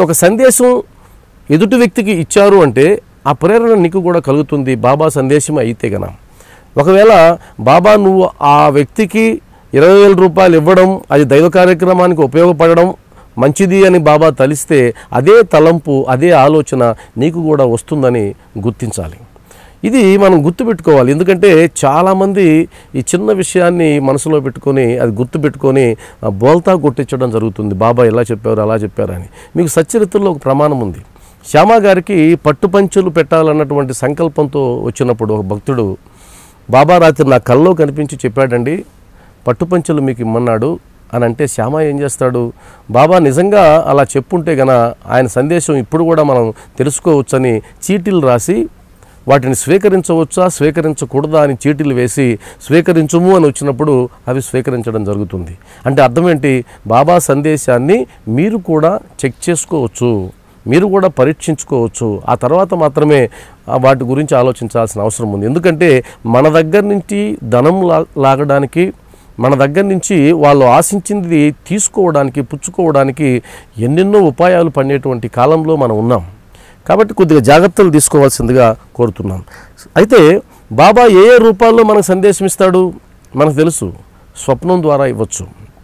ఒక సందేశం ఎదుటి వ్యక్తికి ఇచ్చారు అంటే ఆ ప్రేరణ నీకు కూడా కలుగుతుంది బాబా సందేశం అయితే గన ఒకవేళ బాబా నువ్వు ఆ వ్యక్తికి ఇరవై వేల రూపాయలు ఇవ్వడం అది దైవ కార్యక్రమానికి ఉపయోగపడడం మంచిది అని బాబా తలిస్తే అదే తలంపు అదే ఆలోచన నీకు కూడా వస్తుందని గుర్తించాలి ఇది మనం గుర్తుపెట్టుకోవాలి ఎందుకంటే చాలామంది ఈ చిన్న విషయాన్ని మనసులో పెట్టుకొని అది గుర్తుపెట్టుకొని ఆ, బోల్తా కొట్టించడం జరుగుతుంది బాబా ఎలా చెప్పారు అలా చెప్పారు అని మీకు సచ్చరిత్రలో ఒక ప్రమాణం ఉంది శ్యామ గారికి పట్టుపంచులు పెట్టాలన్నటువంటి సంకల్పంతో వచ్చినప్పుడు ఒక భక్తుడు బాబా రాత్రి నా కల్లో కనిపించి చెప్పాడండి పట్టుపంచులు మీకు ఇమ్మన్నాడు అని అంటే శ్యామ ఏం చేస్తాడు బాబా నిజంగా అలా చెప్పుంటే గన ఆయన సందేశం ఇప్పుడు కూడా మనం తెలుసుకోవచ్చని చీటీలు రాసి వాటిని స్వీకరించవచ్చా స్వీకరించకూడదా అని చీటీలు వేసి స్వీకరించుము అని వచ్చినప్పుడు అవి స్వీకరించడం జరుగుతుంది అంటే అర్థం ఏంటి బాబా సందేశాన్ని మీరు కూడా చెక్ చేసుకోవచ్చు మీరు కూడా పరీక్షించుకోవచ్చు ఆ తర్వాత మాత్రమే ఆ వాటి గురించి ఆలోచించాల్సిన అవసరం ఉంది ఎందుకంటే మన దగ్గర నుంచి ధనం లా లాగడానికి మన దగ్గర నుంచి వాళ్ళు ఆశించింది తీసుకోవడానికి పుచ్చుకోవడానికి ఎన్నెన్నో ఉపాయాలు పడేటువంటి కాలంలో మనం ఉన్నాం కాబట్టి కొద్దిగా జాగ్రత్తలు తీసుకోవాల్సిందిగా కోరుతున్నాం అయితే బాబా ఏ ఏ రూపాల్లో మనకు సందేశం ఇస్తాడు మనకు తెలుసు స్వప్నం ద్వారా ఇవ్వచ్చు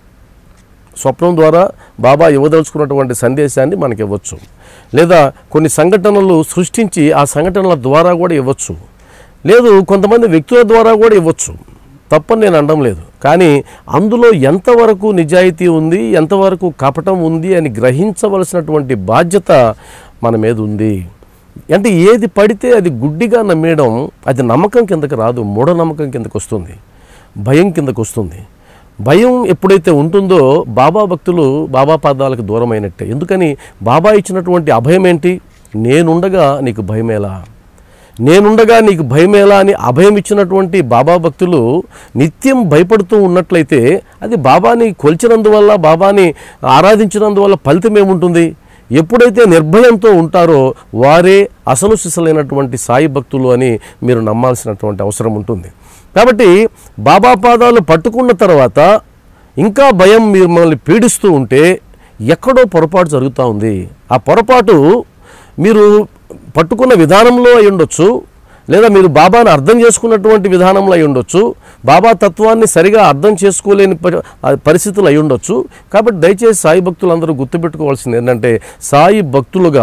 స్వప్నం ద్వారా బాబా ఇవ్వదలుచుకున్నటువంటి సందేశాన్ని మనకి ఇవ్వచ్చు లేదా కొన్ని సంఘటనలు సృష్టించి ఆ సంఘటనల ద్వారా కూడా ఇవ్వచ్చు లేదు కొంతమంది వ్యక్తుల ద్వారా కూడా ఇవ్వచ్చు తప్పని నేను అనడం లేదు కానీ అందులో ఎంతవరకు నిజాయితీ ఉంది ఎంతవరకు కపటం ఉంది అని గ్రహించవలసినటువంటి బాధ్యత మన మీద ఉంది అంటే ఏది పడితే అది గుడ్డిగా నమ్మేయడం అది నమ్మకం కిందకి రాదు మూఢనమ్మకం కిందకు వస్తుంది భయం కిందకు వస్తుంది భయం ఎప్పుడైతే ఉంటుందో బాబా భక్తులు బాబా పాదాలకు దూరమైనట్టే ఎందుకని బాబా ఇచ్చినటువంటి అభయం ఏంటి నేనుండగా నీకు భయమేలా నేనుండగా నీకు భయమేలా అని అభయం ఇచ్చినటువంటి బాబా భక్తులు నిత్యం భయపడుతూ ఉన్నట్లయితే అది బాబాని కొలిచినందువల్ల బాబాని ఆరాధించినందువల్ల ఫలితం ఏముంటుంది ఎప్పుడైతే నిర్భయంతో ఉంటారో వారే అసలు సిసలైనటువంటి సాయి భక్తులు అని మీరు నమ్మాల్సినటువంటి అవసరం ఉంటుంది కాబట్టి బాబా పాదాలు పట్టుకున్న తర్వాత ఇంకా భయం మిమ్మల్ని పీడిస్తూ ఉంటే ఎక్కడో పొరపాటు జరుగుతూ ఉంది ఆ పొరపాటు మీరు పట్టుకున్న విధానంలో అయి ఉండొచ్చు లేదా మీరు బాబాని అర్థం చేసుకున్నటువంటి విధానంలో అయి ఉండొచ్చు బాబా తత్వాన్ని సరిగా అర్థం చేసుకోలేని పరి- ఆ పరిస్థితులు అయి ఉండొచ్చు కాబట్టి దయచేసి సాయి భక్తులందరూ గుర్తుపెట్టుకోవాల్సింది ఏంటంటే సాయి భక్తులుగా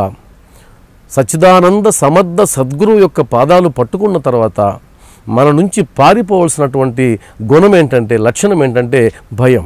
సచ్చిదానంద సమర్థ సద్గురు యొక్క పాదాలు పట్టుకున్న తర్వాత మన నుంచి పారిపోవలసినటువంటి గుణం ఏంటంటే లక్షణం ఏంటంటే భయం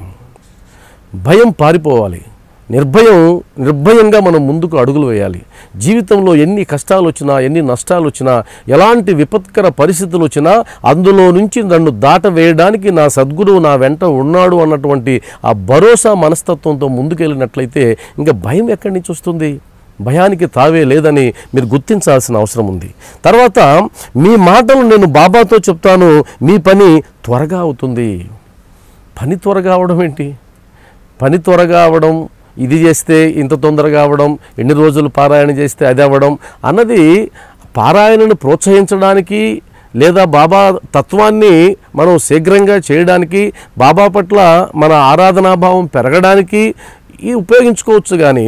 భయం పారిపోవాలి నిర్భయం నిర్భయంగా మనం ముందుకు అడుగులు వేయాలి జీవితంలో ఎన్ని కష్టాలు వచ్చినా ఎన్ని నష్టాలు వచ్చినా ఎలాంటి విపత్కర పరిస్థితులు వచ్చినా అందులో నుంచి నన్ను దాటవేయడానికి నా సద్గురువు నా వెంట ఉన్నాడు అన్నటువంటి ఆ భరోసా మనస్తత్వంతో ముందుకెళ్ళినట్లయితే ఇంకా భయం ఎక్కడి నుంచి వస్తుంది భయానికి తావే లేదని మీరు గుర్తించాల్సిన అవసరం ఉంది తర్వాత మీ మాటలు నేను బాబాతో చెప్తాను మీ పని త్వరగా అవుతుంది పని త్వరగా అవడం ఏంటి పని త్వరగా అవడం ఇది చేస్తే ఇంత తొందరగా అవడం ఎన్ని రోజులు పారాయణ చేస్తే అది అవ్వడం అన్నది పారాయణను ప్రోత్సహించడానికి లేదా బాబా తత్వాన్ని మనం శీఘ్రంగా చేయడానికి బాబా పట్ల మన ఆరాధనాభావం పెరగడానికి ఈ ఉపయోగించుకోవచ్చు కానీ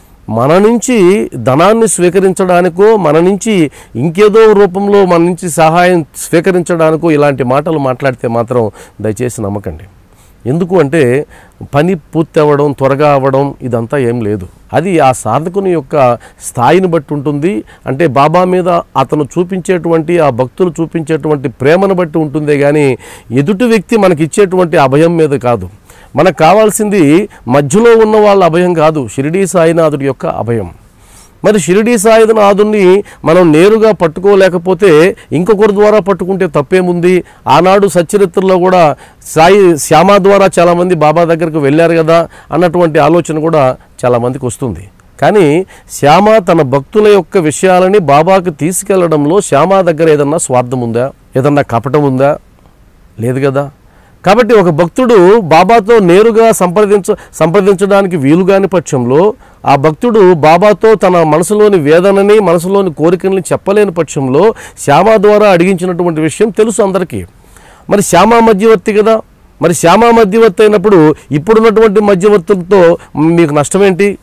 మన నుంచి ధనాన్ని స్వీకరించడానికో మన నుంచి ఇంకేదో రూపంలో మన నుంచి సహాయం స్వీకరించడానికో ఇలాంటి మాటలు మాట్లాడితే మాత్రం దయచేసి నమ్మకండి ఎందుకు అంటే పని పూర్తి అవ్వడం త్వరగా అవ్వడం ఇదంతా ఏం లేదు అది ఆ సాధకుని యొక్క స్థాయిని బట్టి ఉంటుంది అంటే బాబా మీద అతను చూపించేటువంటి ఆ భక్తులు చూపించేటువంటి ప్రేమను బట్టి ఉంటుందే కానీ ఎదుటి వ్యక్తి మనకి ఇచ్చేటువంటి అభయం మీద కాదు మనకు కావాల్సింది మధ్యలో ఉన్న వాళ్ళ అభయం కాదు షిరిడీ సాయినాథుడి యొక్క అభయం మరి షిరిడీ సాయినాథుని మనం నేరుగా పట్టుకోలేకపోతే ఇంకొకరి ద్వారా పట్టుకుంటే తప్పేముంది ఆనాడు సచ్చరిత్రలో కూడా సాయి శ్యామ ద్వారా చాలామంది బాబా దగ్గరకు వెళ్ళారు కదా అన్నటువంటి ఆలోచన కూడా చాలామందికి వస్తుంది కానీ శ్యామ తన భక్తుల యొక్క విషయాలని బాబాకు తీసుకెళ్లడంలో శ్యామ దగ్గర ఏదన్నా స్వార్థం ఉందా ఏదన్నా కపటం ఉందా లేదు కదా కాబట్టి ఒక భక్తుడు బాబాతో నేరుగా సంప్రదించ సంప్రదించడానికి వీలుగాని పక్షంలో ఆ భక్తుడు బాబాతో తన మనసులోని వేదనని మనసులోని కోరికల్ని చెప్పలేని పక్షంలో శ్యామ ద్వారా అడిగించినటువంటి విషయం తెలుసు అందరికీ మరి శ్యామ మధ్యవర్తి కదా మరి శ్యామ మధ్యవర్తి అయినప్పుడు ఇప్పుడున్నటువంటి మధ్యవర్తులతో మీకు నష్టమేంటి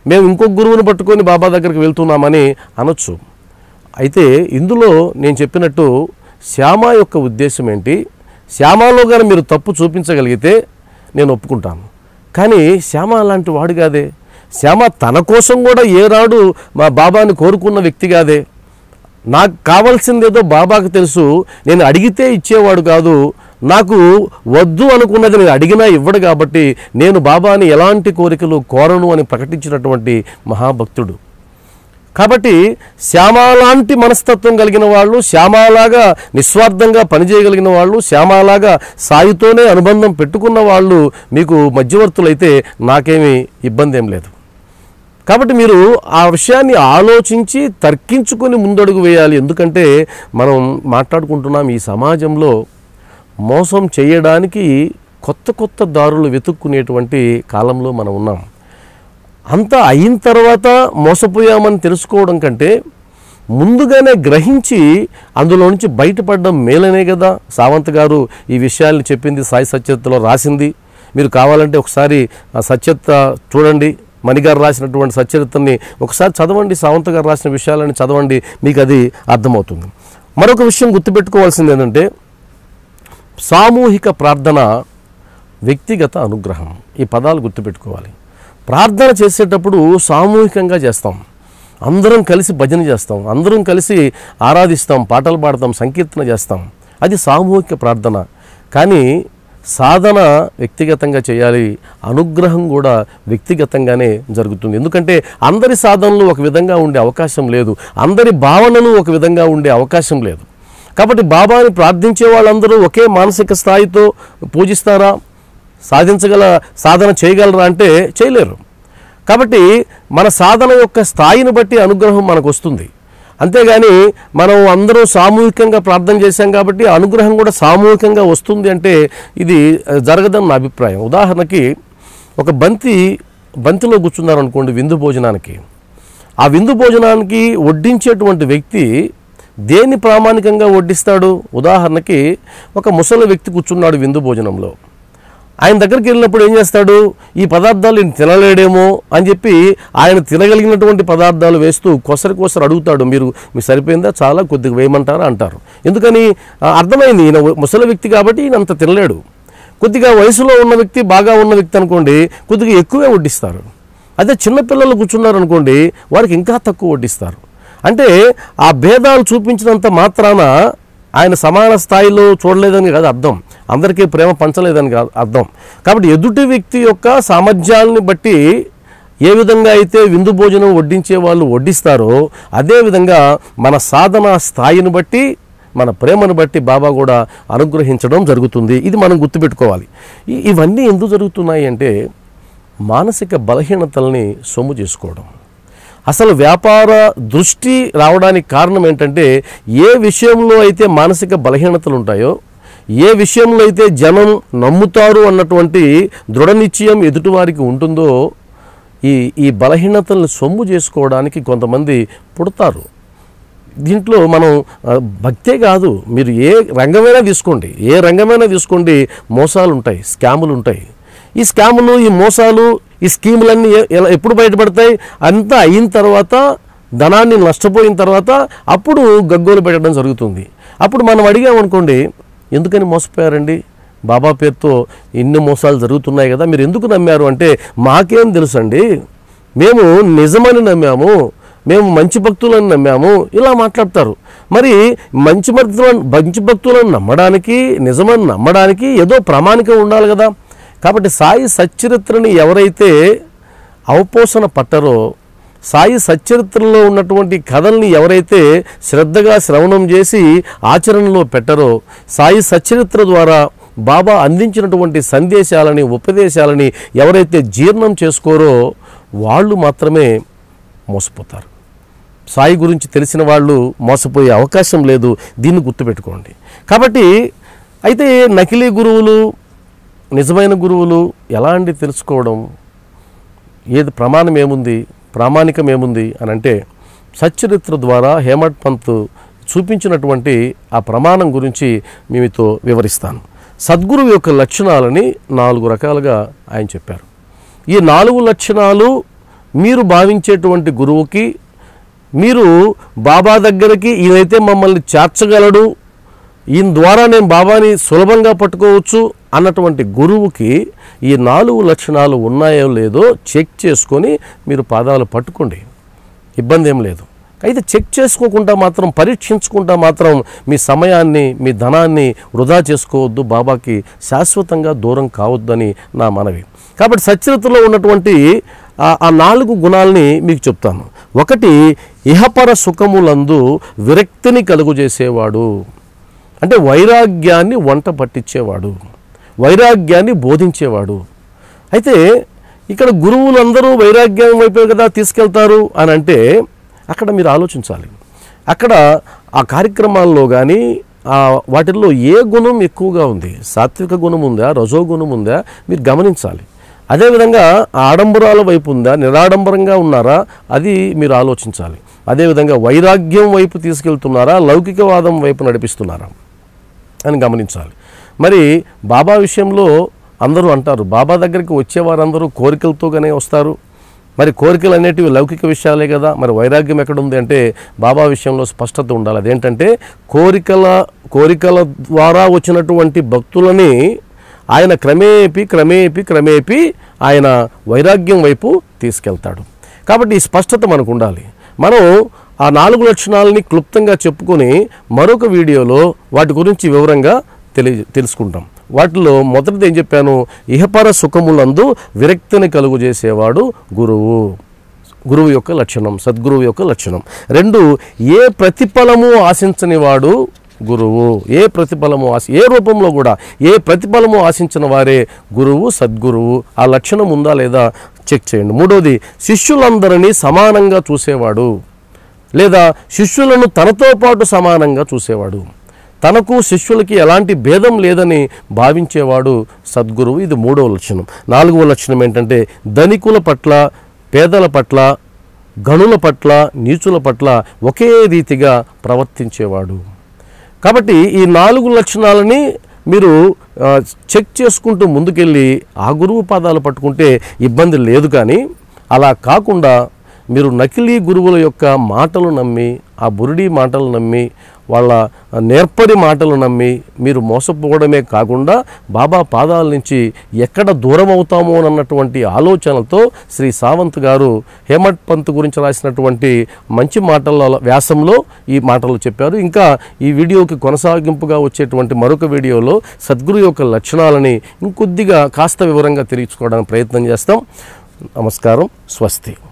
మేము ఇంకొక గురువుని పట్టుకొని బాబా దగ్గరికి వెళ్తున్నామని అనొచ్చు అయితే ఇందులో నేను చెప్పినట్టు శ్యామ యొక్క ఉద్దేశం ఏంటి శ్యామలో కానీ మీరు తప్పు చూపించగలిగితే నేను ఒప్పుకుంటాను కానీ శ్యామ అలాంటి వాడు కాదే శ్యామ తన కోసం కూడా ఏనాడు మా బాబాని కోరుకున్న వ్యక్తి కాదే నాకు కావాల్సిందేదో బాబాకు తెలుసు నేను అడిగితే ఇచ్చేవాడు కాదు నాకు వద్దు అనుకున్నది నేను అడిగినా ఇవ్వడు కాబట్టి నేను బాబాని ఎలాంటి కోరికలు కోరను అని ప్రకటించినటువంటి మహాభక్తుడు కాబట్టి శ్యామాలాంటి మనస్తత్వం కలిగిన వాళ్ళు శ్యామాలాగా నిస్వార్థంగా పనిచేయగలిగిన వాళ్ళు శ్యామాలాగా సాయితోనే అనుబంధం పెట్టుకున్న వాళ్ళు మీకు మధ్యవర్తులైతే నాకేమీ ఇబ్బంది ఏం లేదు కాబట్టి మీరు ఆ విషయాన్ని ఆలోచించి తర్కించుకొని ముందడుగు వేయాలి ఎందుకంటే మనం మాట్లాడుకుంటున్నాం ఈ సమాజంలో మోసం చేయడానికి కొత్త కొత్త దారులు వెతుక్కునేటువంటి కాలంలో మనం ఉన్నాం అంతా అయిన తర్వాత మోసపోయామని తెలుసుకోవడం కంటే ముందుగానే గ్రహించి అందులో నుంచి బయటపడడం మేలనే కదా సావంత్ గారు ఈ విషయాల్ని చెప్పింది సాయి సత్యతలో రాసింది మీరు కావాలంటే ఒకసారి ఆ సత్యత చూడండి మణిగారు రాసినటువంటి సచ్చరిత్రని ఒకసారి చదవండి సావంత్ గారు రాసిన విషయాలని చదవండి మీకు అది అర్థమవుతుంది మరొక విషయం గుర్తుపెట్టుకోవాల్సింది ఏంటంటే సామూహిక ప్రార్థన వ్యక్తిగత అనుగ్రహం ఈ పదాలు గుర్తుపెట్టుకోవాలి ప్రార్థన చేసేటప్పుడు సామూహికంగా చేస్తాం అందరం కలిసి భజన చేస్తాం అందరం కలిసి ఆరాధిస్తాం పాటలు పాడతాం సంకీర్తన చేస్తాం అది సామూహిక ప్రార్థన కానీ సాధన వ్యక్తిగతంగా చేయాలి అనుగ్రహం కూడా వ్యక్తిగతంగానే జరుగుతుంది ఎందుకంటే అందరి సాధనలు ఒక విధంగా ఉండే అవకాశం లేదు అందరి భావనలు ఒక విధంగా ఉండే అవకాశం లేదు కాబట్టి బాబాని ప్రార్థించే వాళ్ళందరూ ఒకే మానసిక స్థాయితో పూజిస్తారా సాధించగల సాధన చేయగలరా అంటే చేయలేరు కాబట్టి మన సాధన యొక్క స్థాయిని బట్టి అనుగ్రహం మనకు వస్తుంది అంతేగాని మనం అందరూ సామూహికంగా ప్రార్థన చేశాం కాబట్టి అనుగ్రహం కూడా సామూహికంగా వస్తుంది అంటే ఇది ఆ, జరగదని నా అభిప్రాయం ఉదాహరణకి ఒక బంతి బంతిలో కూర్చున్నారు అనుకోండి విందు భోజనానికి ఆ విందు భోజనానికి వడ్డించేటువంటి వ్యక్తి దేన్ని ప్రామాణికంగా వడ్డిస్తాడు ఉదాహరణకి ఒక ముసలి వ్యక్తి కూర్చున్నాడు విందు భోజనంలో ఆయన దగ్గరికి వెళ్ళినప్పుడు ఏం చేస్తాడు ఈ పదార్థాలు ఈయన తినలేడేమో అని చెప్పి ఆయన తినగలిగినటువంటి పదార్థాలు వేస్తూ కొసరి కొసరి అడుగుతాడు మీరు మీకు సరిపోయిందా చాలా కొద్దిగా వేయమంటారా అంటారు ఎందుకని ఆ, అర్థమైంది ఈయన ముసలి వ్యక్తి కాబట్టి ఈయన అంత తినలేడు కొద్దిగా వయసులో ఉన్న వ్యక్తి బాగా ఉన్న వ్యక్తి అనుకోండి కొద్దిగా ఎక్కువే వడ్డిస్తారు అదే చిన్నపిల్లలు కూర్చున్నారు అనుకోండి వారికి ఇంకా తక్కువ వడ్డిస్తారు అంటే ఆ భేదాలు చూపించినంత మాత్రాన ఆయన సమాన స్థాయిలో చూడలేదని కాదు అర్థం అందరికీ ప్రేమ పంచలేదని కాదు అర్థం కాబట్టి ఎదుటి వ్యక్తి యొక్క సామర్థ్యాలని బట్టి ఏ విధంగా అయితే విందు భోజనం వడ్డించే వాళ్ళు వడ్డిస్తారో అదేవిధంగా మన సాధన స్థాయిని బట్టి మన ప్రేమను బట్టి బాబా కూడా అనుగ్రహించడం జరుగుతుంది ఇది మనం గుర్తుపెట్టుకోవాలి ఈ- ఇవన్నీ ఎందుకు జరుగుతున్నాయి అంటే మానసిక బలహీనతల్ని సొమ్ము చేసుకోవడం అసలు వ్యాపార దృష్టి రావడానికి కారణం ఏంటంటే ఏ విషయంలో అయితే మానసిక బలహీనతలు ఉంటాయో ఏ విషయంలో అయితే జనం నమ్ముతారు అన్నటువంటి దృఢ నిశ్చయం ఎదుటివారికి ఉంటుందో ఈ ఈ బలహీనతల్ని సొమ్ము చేసుకోవడానికి కొంతమంది పుడతారు దీంట్లో మనం ఆ, భక్తే కాదు మీరు ఏ రంగమైనా తీసుకోండి ఏ రంగమైనా తీసుకోండి మోసాలు ఉంటాయి స్కాములు ఉంటాయి ఈ స్కాములు ఈ మోసాలు ఈ స్కీములన్నీ ఎ- ఎలా ఎప్పుడు బయటపడతాయి అంతా అయిన తర్వాత ధనాన్ని నష్టపోయిన తర్వాత అప్పుడు గగ్గోలు పెట్టడం జరుగుతుంది అప్పుడు మనం అడిగామనుకోండి ఎందుకని మోసపోయారండి బాబా పేరుతో ఇన్ని మోసాలు జరుగుతున్నాయి కదా మీరు ఎందుకు నమ్మారు అంటే మాకేం తెలుసండి మేము నిజమని నమ్మాము మేము మంచి భక్తులను నమ్మాము ఇలా మాట్లాడతారు మరి మంచి భక్తులను మంచి భక్తులను నమ్మడానికి నిజమని నమ్మడానికి ఏదో ప్రామాణికం ఉండాలి కదా కాబట్టి సాయి సచ్చరిత్రని ఎవరైతే అవపోసన పట్టరో సాయి సచ్చరిత్రలో ఉన్నటువంటి కథల్ని ఎవరైతే శ్రద్ధగా శ్రవణం చేసి ఆచరణలో పెట్టరో సాయి సచ్చరిత్ర ద్వారా బాబా అందించినటువంటి సందేశాలని ఉపదేశాలని ఎవరైతే జీర్ణం చేసుకోరో వాళ్ళు మాత్రమే మోసపోతారు సాయి గురించి తెలిసిన వాళ్ళు మోసపోయే అవకాశం లేదు దీన్ని గుర్తుపెట్టుకోండి కాబట్టి అయితే నకిలీ గురువులు నిజమైన గురువులు ఎలాంటి తెలుసుకోవడం ఏది ప్రమాణం ఏముంది ప్రామాణికం ఏముంది అని అంటే సచ్చరిత్ర ద్వారా హేమట్ పంత్ చూపించినటువంటి ఆ ప్రమాణం గురించి మీతో వివరిస్తాను సద్గురువు యొక్క లక్షణాలని నాలుగు రకాలుగా ఆయన చెప్పారు ఈ నాలుగు లక్షణాలు మీరు భావించేటువంటి గురువుకి మీరు బాబా దగ్గరికి ఈయనైతే మమ్మల్ని చేర్చగలడు ఈయన ద్వారా నేను బాబాని సులభంగా పట్టుకోవచ్చు అన్నటువంటి గురువుకి ఈ నాలుగు లక్షణాలు ఉన్నాయో లేదో చెక్ చేసుకొని మీరు పాదాలు పట్టుకోండి ఇబ్బంది ఏం లేదు అయితే చెక్ చేసుకోకుండా మాత్రం పరీక్షించుకుంటా మాత్రం మీ సమయాన్ని మీ ధనాన్ని వృధా చేసుకోవద్దు బాబాకి శాశ్వతంగా దూరం కావద్దని నా మనవి కాబట్టి సచరితలో ఉన్నటువంటి ఆ- ఆ నాలుగు గుణాలని మీకు చెప్తాను ఒకటి ఇహపర సుఖములందు విరక్తిని కలుగుజేసేవాడు అంటే వైరాగ్యాన్ని వంట పట్టించేవాడు వైరాగ్యాన్ని బోధించేవాడు అయితే ఇక్కడ గురువులందరూ వైరాగ్యం వైపే కదా తీసుకెళ్తారు అని అంటే అక్కడ మీరు ఆలోచించాలి అక్కడ ఆ కార్యక్రమాల్లో కానీ వాటిల్లో ఏ గుణం ఎక్కువగా ఉంది సాత్విక గుణం ఉందా రజో గుణం ఉందా మీరు గమనించాలి అదేవిధంగా ఆడంబరాల వైపు ఉందా నిరాడంబరంగా ఉన్నారా అది మీరు ఆలోచించాలి అదేవిధంగా వైరాగ్యం వైపు తీసుకెళ్తున్నారా లౌకికవాదం వైపు నడిపిస్తున్నారా అని గమనించాలి మరి బాబా విషయంలో అందరూ అంటారు బాబా దగ్గరికి వచ్చేవారందరూ కోరికలతోగానే వస్తారు మరి కోరికలు అనేటివి లౌకిక విషయాలే కదా మరి వైరాగ్యం ఎక్కడ ఉంది అంటే బాబా విషయంలో స్పష్టత ఉండాలి అదేంటంటే కోరికల కోరికల ద్వారా వచ్చినటువంటి భక్తులని ఆయన క్రమేపీ క్రమేపీ క్రమేపీ ఆయన వైరాగ్యం వైపు తీసుకెళ్తాడు కాబట్టి ఈ స్పష్టత మనకు ఉండాలి మనం ఆ నాలుగు లక్షణాలని క్లుప్తంగా చెప్పుకొని మరొక వీడియోలో వాటి గురించి వివరంగా తెలియ తెలుసుకుంటాం వాటిలో మొదటిది ఏం చెప్పాను ఇహపర సుఖములందు విరక్తిని కలుగు చేసేవాడు గురువు గురువు యొక్క లక్షణం సద్గురువు యొక్క లక్షణం రెండు ఏ ప్రతిఫలము ఆశించని వాడు గురువు ఏ ప్రతిఫలము ఆశ ఏ రూపంలో కూడా ఏ ప్రతిఫలము ఆశించిన వారే గురువు సద్గురువు ఆ లక్షణం ఉందా లేదా చెక్ చేయండి మూడోది శిష్యులందరినీ సమానంగా చూసేవాడు లేదా శిష్యులను తనతో పాటు సమానంగా చూసేవాడు తనకు శిష్యులకి ఎలాంటి భేదం లేదని భావించేవాడు సద్గురువు ఇది మూడవ లక్షణం నాలుగవ లక్షణం ఏంటంటే ధనికుల పట్ల పేదల పట్ల గనుల పట్ల నీచుల పట్ల ఒకే రీతిగా ప్రవర్తించేవాడు కాబట్టి ఈ నాలుగు లక్షణాలని మీరు ఆ, చెక్ చేసుకుంటూ ముందుకెళ్ళి ఆ గురువు పాదాలు పట్టుకుంటే ఇబ్బంది లేదు కానీ అలా కాకుండా మీరు నకిలీ గురువుల యొక్క మాటలు నమ్మి ఆ బురుడి మాటలు నమ్మి వాళ్ళ నేర్పరి మాటలు నమ్మి మీరు మోసపోవడమే కాకుండా బాబా పాదాల నుంచి ఎక్కడ దూరం అవుతామో అన్నటువంటి ఆలోచనలతో శ్రీ సావంత్ గారు హేమట్ పంత్ గురించి రాసినటువంటి మంచి మాటల వ్యాసంలో ఈ మాటలు చెప్పారు ఇంకా ఈ వీడియోకి కొనసాగింపుగా వచ్చేటువంటి మరొక వీడియోలో సద్గురు యొక్క లక్షణాలని ఇంకొద్దిగా కాస్త వివరంగా తెలియచుకోవడానికి ప్రయత్నం చేస్తాం నమస్కారం స్వస్తి